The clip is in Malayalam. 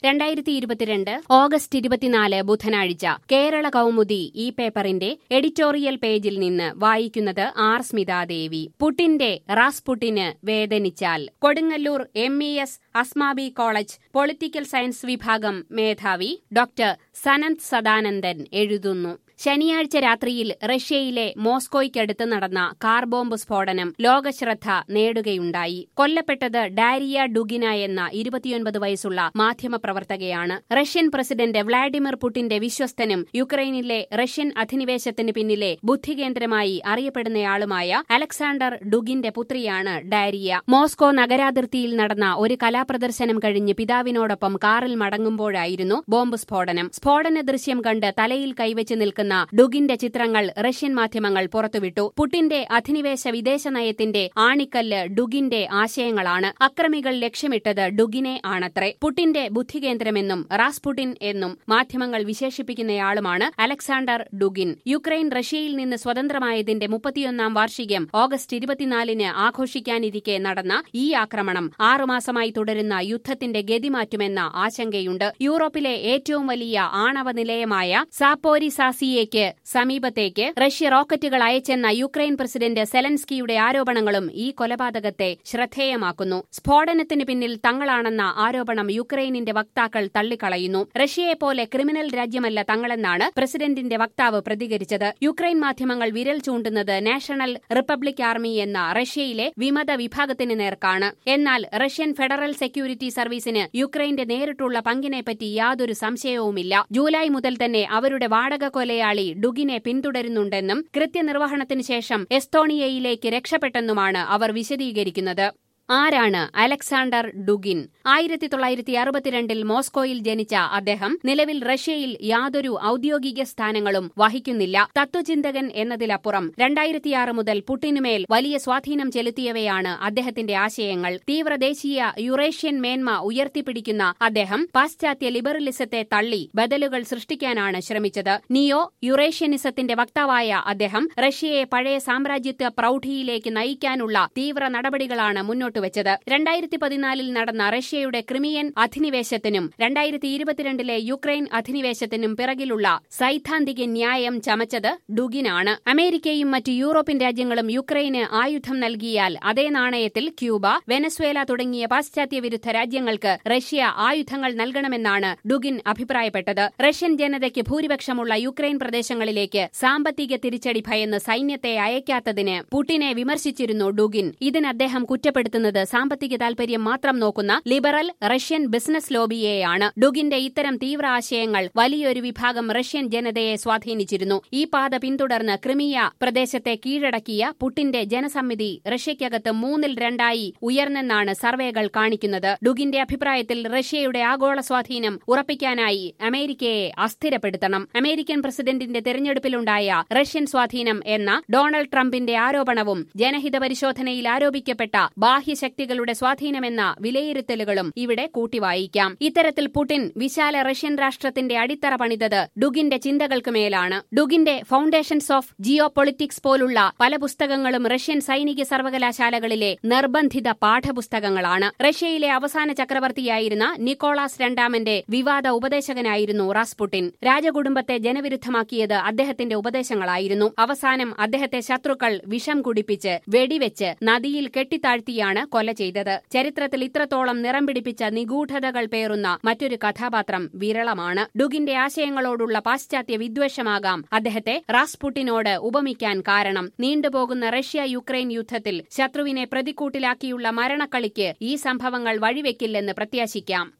രണ്ടായിരത്തി ഇരുപത്തിരണ്ട് ഓഗസ്റ്റ് ഇരുപത്തിനാല് ബുധനാഴ്ച കേരള കൗമുദി ഈ പേപ്പറിന്റെ എഡിറ്റോറിയൽ പേജിൽ നിന്ന് വായിക്കുന്നത് ആർ സ്മിതാദേവി പുട്ടിന്റെ റാസ്പുട്ടിന് വേദനിച്ചാൽ Kodungallur M E S Asmabi college political science വിഭാഗം മേധാവി ഡോക്ടർ സനന്ത് സദാനന്ദൻ എഴുതുന്നു ശനിയാഴ്ച രാത്രിയിൽ റഷ്യയിലെ മോസ്കോയ്ക്കടുത്ത് നടന്ന കാർ ബോംബ് സ്ഫോടനം ലോകശ്രദ്ധ നേടുകയുണ്ടായി കൊല്ലപ്പെട്ടത് ഡാരിയ ഡുഗിന എന്ന ഇരുപത്തിയൊൻപത് വയസ്സുള്ള മാധ്യമപ്രവർത്തകയാണ് റഷ്യൻ പ്രസിഡന്റ് വ്ളാഡിമിർ പുടിന്റെ വിശ്വസ്തനും യുക്രൈനിലെ റഷ്യൻ അധിനിവേശത്തിന് പിന്നിലെ ബുദ്ധികേന്ദ്രമായി അറിയപ്പെടുന്നയാളുമായ അലക്സാണ്ടർ ഡുഗിന്റെ പുത്രിയാണ് ഡാരിയ മോസ്കോ നഗരാതിർത്തിയിൽ നടന്ന ഒരു കലാപ്രദർശനം കഴിഞ്ഞ് പിതാവിനോടൊപ്പം കാറിൽ മടങ്ങുമ്പോഴായിരുന്നു ബോംബ് സ്ഫോടനം സ്ഫോടന ദൃശ്യം കണ്ട് തലയിൽ കൈവച്ച് നിൽക്കുന്ന ഡുഗിന്റെ ചിത്രങ്ങൾ റഷ്യൻ മാധ്യമങ്ങൾ പുറത്തുവിട്ടു പുട്ടിന്റെ അധിനിവേശ വിദേശ നയത്തിന്റെ ആണിക്കല്ല് ഡുഗിന്റെ ആശയങ്ങളാണ് അക്രമികൾ ലക്ഷ്യമിട്ടത് ഡുഗിനെ ആണത്രേ പുട്ടിന്റെ ബുദ്ധികേന്ദ്രമെന്നും റാസ്പുട്ടിൻ എന്നും മാധ്യമങ്ങൾ വിശേഷിപ്പിക്കുന്നയാളുമാണ് അലക്സാണ്ടർ ഡുഗിൻ യുക്രൈൻ റഷ്യയിൽ നിന്ന് സ്വതന്ത്രമായതിന്റെ മുപ്പത്തിയൊന്നാം വാർഷികം ഓഗസ്റ്റ് ഇരുപത്തിനാലിന് ആഘോഷിക്കാനിരിക്കെ നടന്ന ഈ ആക്രമണം ആറുമാസമായി തുടരുന്ന യുദ്ധത്തിന്റെ ഗതിമാറ്റുമെന്ന ആശങ്കയുണ്ട് യൂറോപ്പിലെ ഏറ്റവും വലിയ ആണവ നിലയമായ സാപ്പോരിസാസിയേക്ക് സമീപത്തേക്ക് റഷ്യ റോക്കറ്റുകൾ അയച്ചെന്ന യുക്രൈൻ പ്രസിഡന്റ് സെലൻസ്കിയുടെ ആരോപണങ്ങളും ഈ കൊലപാതകത്തെ ശ്രദ്ധേയമാക്കുന്നു സ്ഫോടനത്തിന് പിന്നിൽ തങ്ങളാണെന്ന ആരോപണം യുക്രൈനിന്റെ വക്താക്കൾ തള്ളിക്കളയുന്നു റഷ്യയെപ്പോലെ ക്രിമിനൽ രാജ്യമല്ല തങ്ങളെന്നാണ് പ്രസിഡന്റിന്റെ വക്താവ് പ്രതികരിച്ചത് യുക്രൈൻ മാധ്യമങ്ങൾ വിരൽ ചൂണ്ടുന്നത് നാഷണൽ റിപ്പബ്ലിക് ആർമി എന്ന റഷ്യയിലെ വിമത വിഭാഗത്തിന് നേർക്കാണ് എന്നാൽ റഷ്യൻ ഫെഡറൽ സെക്യൂരിറ്റി സർവീസിന് യുക്രൈന്റെ നേരിട്ടുള്ള പങ്കിനെപ്പറ്റി യാതൊരു സംശയവുമില്ല ജൂലൈ മുതൽ തന്നെ അവരുടെ വാടക കൊലയാളി ഡുഗിനെ പിന്തുടരുന്നുണ്ടെന്നും കൃത്യനിർവഹണത്തിന് ശേഷം എസ്തോണിയയിലേക്ക് രക്ഷപ്പെട്ടെന്നുമാണ് അവർ വിശദീകരിക്കുന്നത് ആരാണ് അലക്സാണ്ടർ ഡുഗിൻ ആയിരത്തി തൊള്ളായിരത്തി അറുപത്തിരണ്ടിൽ മോസ്കോയിൽ ജനിച്ച അദ്ദേഹം നിലവിൽ റഷ്യയിൽ യാതൊരു ഔദ്യോഗിക സ്ഥാനങ്ങളും വഹിക്കുന്നില്ല തത്വചിന്തകൻ എന്നതിലപ്പുറം രണ്ടായിരത്തിയാറ് മുതൽ പുട്ടിനുമേൽ വലിയ സ്വാധീനം ചെലുത്തിയവയാണ് അദ്ദേഹത്തിന്റെ ആശയങ്ങൾ തീവ്രദേശീയ യുറേഷ്യൻ മേന്മ ഉയർത്തിപ്പിടിക്കുന്ന അദ്ദേഹം പാശ്ചാത്യ ലിബറലിസത്തെ തള്ളി ബദലുകൾ സൃഷ്ടിക്കാനാണ് ശ്രമിച്ചത് നിയോ യുറേഷ്യനിസത്തിന്റെ വക്താവായ അദ്ദേഹം റഷ്യയെ പഴയ സാമ്രാജ്യത്വ പ്രൌഢിയിലേക്ക് നയിക്കാനുള്ള തീവ്ര നടപടികളാണ് മുന്നോട്ട് വെച്ചത് രണ്ടായിരത്തി പതിനാലിൽ നടന്ന റഷ്യയുടെ ക്രിമിയൻ അധിനിവേശത്തിനും രണ്ടായിരത്തി ഇരുപത്തിരണ്ടിലെ യുക്രൈൻ അധിനിവേശത്തിനും പിറകിലുള്ള സൈദ്ധാന്തിക ന്യായം ചമച്ചത് ഡുഗിനാണ് അമേരിക്കയും മറ്റ് യൂറോപ്യൻ രാജ്യങ്ങളും യുക്രൈന് ആയുധം നൽകിയാൽ അതേ നാണയത്തിൽ ക്യൂബ വെനസ്വേല തുടങ്ങിയ പാശ്ചാത്യ വിരുദ്ധ രാജ്യങ്ങൾക്ക് റഷ്യ ആയുധങ്ങൾ നൽകണമെന്നാണ് ഡുഗിൻ അഭിപ്രായപ്പെട്ടത് റഷ്യൻ ജനതയ്ക്ക് ഭൂരിപക്ഷമുള്ള യുക്രൈൻ പ്രദേശങ്ങളിലേക്ക് സാമ്പത്തിക തിരിച്ചടി ഭയന്ന് സൈന്യത്തെ അയക്കാത്തതിന് പുടിനെ വിമർശിച്ചിരുന്നു ഡുഗിൻ ഇതിന് അദ്ദേഹം കുറ്റപ്പെടുത്തുന്നത് സാമ്പത്തിക താൽപര്യം മാത്രം നോക്കുന്ന ലിബറൽ റഷ്യൻ ബിസിനസ് ലോബിയെയാണ് ഡുഗിന്റെ ഇത്തരം തീവ്ര ആശയങ്ങൾ വലിയൊരു വിഭാഗം റഷ്യൻ ജനതയെ സ്വാധീനിച്ചിരുന്നു ഈ പാത പിന്തുടർന്ന് ക്രിമിയ പ്രദേശത്തെ കീഴടക്കിയ പുട്ടിന്റെ ജനസമിതി റഷ്യയ്ക്കകത്ത് മൂന്നിൽ രണ്ടായി ഉയർന്നെന്നാണ് സർവേകൾ കാണിക്കുന്നത് ഡുഗിന്റെ അഭിപ്രായത്തിൽ റഷ്യയുടെ ആഗോള സ്വാധീനം ഉറപ്പിക്കാനായി അമേരിക്കയെ അസ്ഥിരപ്പെടുത്തണം അമേരിക്കൻ പ്രസിഡന്റിന്റെ തെരഞ്ഞെടുപ്പിലുണ്ടായ റഷ്യൻ സ്വാധീനം എന്ന ഡൊണാൾഡ് ട്രംപിന്റെ ആരോപണവും ജനഹിത പരിശോധനയിൽ ആരോപിക്കപ്പെട്ട ബാഹ്യശക്തികളുടെ സ്വാധീനമെന്ന വിലയിരുത്തലുകളും ഇവിടെ കൂട്ടിവായിക്കാം ഇത്തരത്തിൽ പുടിൻ വിശാല റഷ്യൻ രാഷ്ട്രത്തിന്റെ അടിത്തറ പണിതത് ഡുഗിന്റെ ചിന്തകൾക്ക് മേലാണ് ഡുഗിന്റെ ഫൗണ്ടേഷൻസ് ഓഫ് ജിയോ പൊളിറ്റിക്സ് പോലുള്ള പല പുസ്തകങ്ങളും റഷ്യൻ സൈനിക സർവകലാശാലകളിലെ നിർബന്ധിത പാഠപുസ്തകങ്ങളാണ് റഷ്യയിലെ അവസാന ചക്രവർത്തിയായിരുന്ന നിക്കോളാസ് രണ്ടാമന്റെ വിവാദ ഉപദേശകനായിരുന്നു റാസ്പുട്ടിൻ രാജകുടുംബത്തെ ജനവിരുദ്ധമാക്കിയത് അദ്ദേഹത്തിന്റെ ഉപദേശങ്ങളായിരുന്നു അവസാനം അദ്ദേഹത്തെ ശത്രുക്കൾ വിഷം കുടിപ്പിച്ച് വെടിവെച്ച് നദിയിൽ കെട്ടിത്താഴ്ത്തിയാണ് കൊല ചെയ്തത് ചരിത്രത്തിൽ ഇത്രത്തോളം നിറം പിടിപ്പിച്ച നിഗൂഢതകൾ പേറുന്ന മറ്റൊരു കഥാപാത്രം വിരളമാണ് ഡുഗിന്റെ ആശയങ്ങളോടുള്ള പാശ്ചാത്യ വിദ്വേഷമാകാം അദ്ദേഹത്തെ റാസ്പുട്ടിനോട് ഉപമിക്കാൻ കാരണം നീണ്ടുപോകുന്ന റഷ്യ യുക്രൈൻ യുദ്ധത്തിൽ ശത്രുവിനെ പ്രതിക്കൂട്ടിലാക്കിയുള്ള മരണക്കളിക്ക് ഈ സംഭവങ്ങൾ വഴിവെക്കില്ലെന്ന് പ്രത്യാശിക്കാം